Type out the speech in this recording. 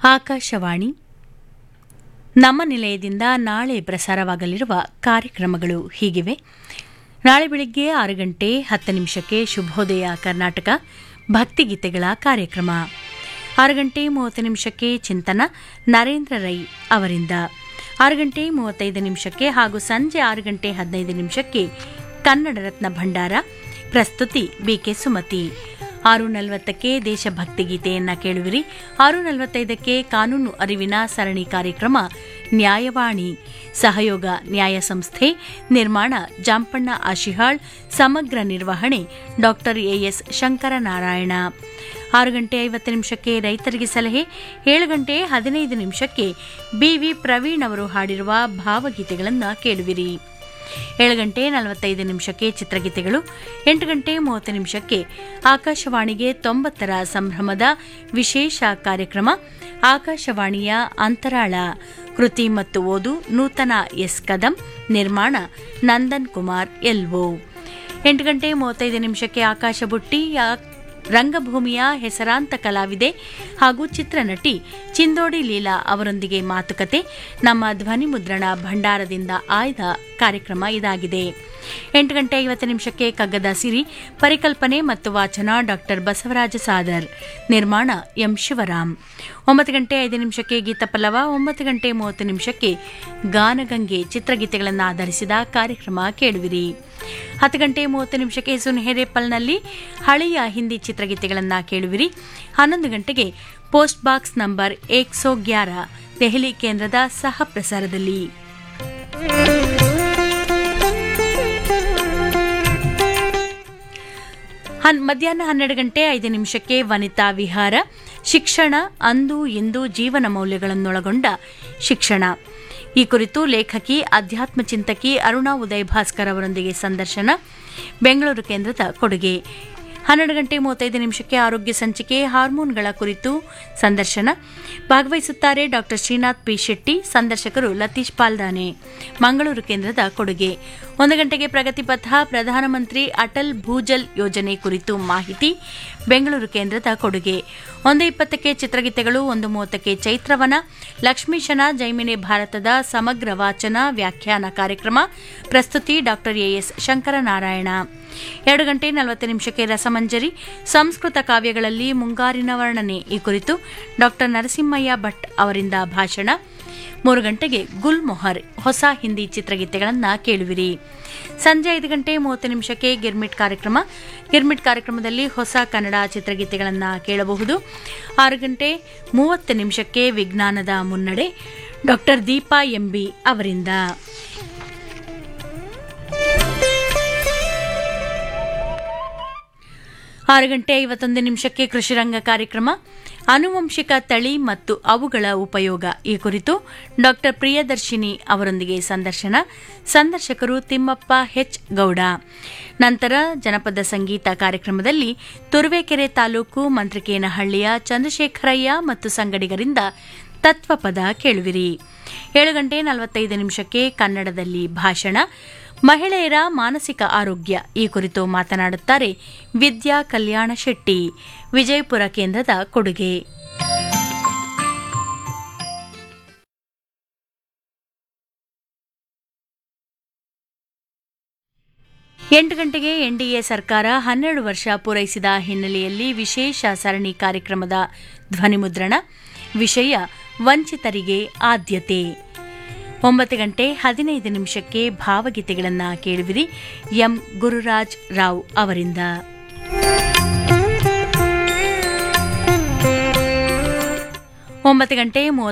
ಆಕಾಶವಾಣಿ ನಮ್ಮ ನಿಲಯದಿಂದ ನಾಳೆ ಪ್ರಸಾರವಾಗಲಿರುವ ಕಾರ್ಯಕ್ರಮಗಳು ಹೀಗಿವೆ ನಾಳೆ ಬೆಳಿಗ್ಗೆ ಆರು ಗಂಟೆ ಹತ್ತು ನಿಮಿಷಕ್ಕೆ ಶುಭೋದಯ ಕರ್ನಾಟಕ ಭಕ್ತಿಗೀತೆಗಳ ಕಾರ್ಯಕ್ರಮ ಆರು ಗಂಟೆ ಮೂವತ್ತು ನಿಮಿಷಕ್ಕೆ ಚಿಂತನ ನರೇಂದ್ರ ರೈ ಅವರಿಂದ ಆರು ಗಂಟೆ ಮೂವತ್ತೈದು ನಿಮಿಷಕ್ಕೆ ಹಾಗೂ ಸಂಜೆ ಆರು ಗಂಟೆ ಹದಿನೈದು ನಿಮಿಷಕ್ಕೆ ಕನ್ನಡ ರತ್ನ ಭಂಡಾರ ಪ್ರಸ್ತುತಿ ಬಿಕೆ ಸುಮತಿ ಆರು ನಲವತ್ತಕ್ಕೆ ದೇಶಭಕ್ತಿ ಗೀತೆಯನ್ನ ಕೇಳುವಿರಿ ಆರು ನಲವತ್ತೈದಕ್ಕೆ ಕಾನೂನು ಅರಿವಿನ ಸರಣಿ ಕಾರ್ಯಕ್ರಮ ನ್ಯಾಯವಾಣಿ ಸಹಯೋಗ ನ್ಯಾಯ ಸಂಸ್ಥೆ ನಿರ್ಮಾಣ ಜಾಂಪಣ್ಣ ಆಶಿಹಾಳ್ ಸಮಗ್ರ ನಿರ್ವಹಣೆ ಡಾಕ್ಟರ್ ಎಎಸ್ ಶಂಕರನಾರಾಯಣ ಆರು ಗಂಟೆ ಐವತ್ತು ನಿಮಿಷಕ್ಕೆ ರೈತರಿಗೆ ಸಲಹೆ ಏಳು ಗಂಟೆ ಹದಿನೈದು ನಿಮಿಷಕ್ಕೆ ಬಿವಿ ಪ್ರವೀಣ್ ಅವರು ಹಾಡಿರುವ ಭಾವಗೀತೆಗಳನ್ನು ಕೇಳುವಿರಿ ಏಳು ಗಂಟೆ ನಲವತ್ತೈದು ನಿಮಿಷಕ್ಕೆ ಚಿತ್ರಗೀತೆಗಳು ಎಂಟು ಗಂಟೆ ಮೂವತ್ತು ನಿಮಿಷಕ್ಕೆ ಆಕಾಶವಾಣಿಗೆ ತೊಂಬತ್ತರ ಸಂಭ್ರಮದ ವಿಶೇಷ ಕಾರ್ಯಕ್ರಮ ಆಕಾಶವಾಣಿಯ ಅಂತರಾಳ ಕೃತಿ ಮತ್ತು ಓದು ನೂತನ ಎಸ್ ಕದಂ ನಿರ್ಮಾಣ ನಂದನ್ ಕುಮಾರ್ ಎಲ್ವೋ ಎಂಟು ಗಂಟೆ ಮೂವತ್ತೈದು ನಿಮಿಷಕ್ಕೆ ಆಕಾಶ ಬುಟ್ಟಿ ರಂಗಭೂಮಿಯ ಹೆಸರಾಂತ ಕಲಾವಿದೆ ಹಾಗೂ ಚಿತ್ರನಟಿ ಚಿಂದೋಡಿ ಲೀಲಾ ಅವರೊಂದಿಗೆ ಮಾತುಕತೆ ನಮ್ಮ ಧ್ವನಿ ಮುದ್ರಣ ಭಂಡಾರದಿಂದ ಆಯ್ದ ಕಾರ್ಯಕ್ರಮ ಇದಾಗಿದೆ ಎಂಟು ಗಂಟೆ ಐವತ್ತು ನಿಮಿಷಕ್ಕೆ ಕಗ್ಗದ ಸಿರಿ ಪರಿಕಲ್ಪನೆ ಮತ್ತು ವಾಚನ ಡಾಕ್ಟರ್ ಬಸವರಾಜ ಸಾದರ್ ನಿರ್ಮಾಣ ಎಂ ಶಿವರಾಮ್ ಒಂಬತ್ತು ಗಂಟೆ ಐದು ನಿಮಿಷಕ್ಕೆ ಗೀತಪಲ್ಲವ ಒಂಬತ್ತು ಗಂಟೆ ಮೂವತ್ತು ನಿಮಿಷಕ್ಕೆ ಗಾನಗಂಗೆ ಚಿತ್ರಗೀತೆಗಳನ್ನು ಆಧರಿಸಿದ ಕಾರ್ಯಕ್ರಮ ಕೇಳುವಿರಿ ಹತ್ತು ಗಂಟೆ ಮೂವತ್ತು ನಿಮಿಷಕ್ಕೆ ಸುನ್ಹೆರೇಪಲ್ನಲ್ಲಿ ಹಳೆಯ ಹಿಂದಿ ಚಿತ್ರಗೀತೆಗಳನ್ನು ಕೇಳುವಿರಿ ಹನ್ನೊಂದು ಗಂಟೆಗೆ ಪೋಸ್ಟ್ ಬಾಕ್ಸ್ ನಂಬರ್ ಏಕ್ ಸೋ ಗ್ಯಾರ ದೆಹಲಿ ಕೇಂದ್ರದ ಸಹ ಪ್ರಸಾರದಲ್ಲಿ ಮಧ್ಯಾಹ್ನ ಹನ್ನೆರಡು ಗಂಟೆ ಐದು ನಿಮಿಷಕ್ಕೆ ವನಿತಾ ವಿಹಾರ ಶಿಕ್ಷಣ ಅಂದು ಇಂದು ಜೀವನ ಮೌಲ್ಯಗಳನ್ನೊಳಗೊಂಡ ಶಿಕ್ಷಣ ಈ ಕುರಿತು ಲೇಖಕಿ ಅಧ್ಯಾತ್ಮ ಚಿಂತಕಿ ಅರುಣಾ ಉದಯ್ ಭಾಸ್ಕರ್ ಅವರೊಂದಿಗೆ ಸಂದರ್ಶನ ಬೆಂಗಳೂರು ಕೇಂದ್ರದ ಕೊಡುಗೆ ಹನ್ನೆರಡು ಗಂಟೆ ಮೂವತ್ತೈದು ನಿಮಿಷಕ್ಕೆ ಆರೋಗ್ಯ ಸಂಚಿಕೆ ಹಾರ್ಮೋನ್ಗಳ ಕುರಿತು ಸಂದರ್ಶನ ಭಾಗವಹಿಸುತ್ತಾರೆ ಡಾಕ್ಟರ್ ಶ್ರೀನಾಥ್ ಪಿ ಶೆಟ್ಟಿ ಸಂದರ್ಶಕರು ಲತೀಶ್ ಪಾಲ್ದಾನೆ ಮಂಗಳೂರು ಕೇಂದ್ರದ ಕೊಡುಗೆ ಒಂದು ಗಂಟೆಗೆ ಪ್ರಗತಿ ಪಥ ಪ್ರಧಾನಮಂತ್ರಿ ಅಟಲ್ ಭೂಜಲ್ ಯೋಜನೆ ಕುರಿತು ಮಾಹಿತಿ ಬೆಂಗಳೂರು ಕೇಂದ್ರದ ಕೊಡುಗೆ ಒಂದು ಇಪ್ಪತ್ತಕ್ಕೆ ಚಿತ್ರಗೀತೆಗಳು ಒಂದು ಮೂವತ್ತಕ್ಕೆ ಚೈತ್ರವನ ಲಕ್ಷ್ಮೀಶನ ಜೈಮಿನೆ ಭಾರತದ ಸಮಗ್ರ ವಾಚನ ವ್ಯಾಖ್ಯಾನ ಕಾರ್ಯಕ್ರಮ ಪ್ರಸ್ತುತಿ ಡಾಕ್ಟರ್ ಎಎಸ್ ಶಂಕರನಾರಾಯಣ ಎರಡು ಗಂಟೆ ನಲವತ್ತು ನಿಮಿಷಕ್ಕೆ ರಸಮಂಜರಿ ಸಂಸ್ಕೃತ ಕಾವ್ಯಗಳಲ್ಲಿ ಮುಂಗಾರಿನ ವರ್ಣನೆ ಈ ಕುರಿತು ಡಾಕ್ಟರ್ ನರಸಿಂಹಯ್ಯ ಭಟ್ ಅವರಿಂದ ಭಾಷಣ ಮೂರು ಗಂಟೆಗೆ ಗುಲ್ ಮೊಹರ್ ಹೊಸ ಹಿಂದಿ ಚಿತ್ರಗೀತೆಗಳನ್ನು ಕೇಳುವಿರಿ ಸಂಜೆ ಐದು ಗಂಟೆ ಮೂವತ್ತು ನಿಮಿಷಕ್ಕೆ ಗಿರ್ಮಿಟ್ ಕಾರ್ಯಕ್ರಮ ಗಿರ್ಮಿಟ್ ಕಾರ್ಯಕ್ರಮದಲ್ಲಿ ಹೊಸ ಕನ್ನಡ ಚಿತ್ರಗೀತೆಗಳನ್ನು ಕೇಳಬಹುದು ಆರು ಗಂಟೆ ಮೂವತ್ತು ನಿಮಿಷಕ್ಕೆ ವಿಜ್ಞಾನದ ಮುನ್ನಡೆ ಡಾಕ್ಟರ್ ದೀಪಾ ಎಂಬಿ ಅವರಿಂದ ಆರು ಗಂಟೆ ಐವತ್ತೊಂದು ನಿಮಿಷಕ್ಕೆ ಕೃಷಿರಂಗ ಕಾರ್ಯಕ್ರಮ ಆನುವಂಶಿಕ ತಳಿ ಮತ್ತು ಅವುಗಳ ಉಪಯೋಗ ಈ ಕುರಿತು ಡಾಕ್ಟರ್ ಪ್ರಿಯದರ್ಶಿನಿ ಅವರೊಂದಿಗೆ ಸಂದರ್ಶನ ಸಂದರ್ಶಕರು ತಿಮ್ಮಪ್ಪ ಹೆಚ್ ಗೌಡ ನಂತರ ಜನಪದ ಸಂಗೀತ ಕಾರ್ಯಕ್ರಮದಲ್ಲಿ ತುರುವೇಕೆರೆ ತಾಲೂಕು ಮಂತ್ರಿಕೇನಹಳ್ಳಿಯ ಚಂದ್ರಶೇಖರಯ್ಯ ಮತ್ತು ಸಂಗಡಿಗರಿಂದ ತತ್ವಪದ ಕೇಳುವಿರಿ ಏಳು ಗಂಟೆ ನಲವತ್ತೈದು ನಿಮಿಷಕ್ಕೆ ಕನ್ನಡದಲ್ಲಿ ಭಾಷಣ ಮಹಿಳೆಯರ ಮಾನಸಿಕ ಆರೋಗ್ಯ ಈ ಕುರಿತು ಮಾತನಾಡುತ್ತಾರೆ ವಿದ್ಯಾ ಕಲ್ಯಾಣ ಶೆಟ್ಟಿ ವಿಜಯಪುರ ಕೇಂದ್ರದ ಕೊಡುಗೆ ಎಂಟು ಗಂಟೆಗೆ ಎನ್ಡಿಎ ಸರ್ಕಾರ ಹನ್ನೆರಡು ವರ್ಷ ಪೂರೈಸಿದ ಹಿನ್ನೆಲೆಯಲ್ಲಿ ವಿಶೇಷ ಸರಣಿ ಕಾರ್ಯಕ್ರಮದ ಧ್ವನಿಮುದ್ರಣ ವಿಷಯ ವಂಚಿತರಿಗೆ ಆದ್ಯತೆ ಒಂಬತ್ತು ಗಂಟೆ ಹದಿನೈದು ನಿಮಿಷಕ್ಕೆ ಭಾವಗೀತೆಗಳನ್ನು ಕೇಳುವಿರಿ ಎಂ ಗುರುರಾಜ್ ರಾವ್ ಅವರಿಂದ ಒಂಬತ್ತು ಗಂಟೆ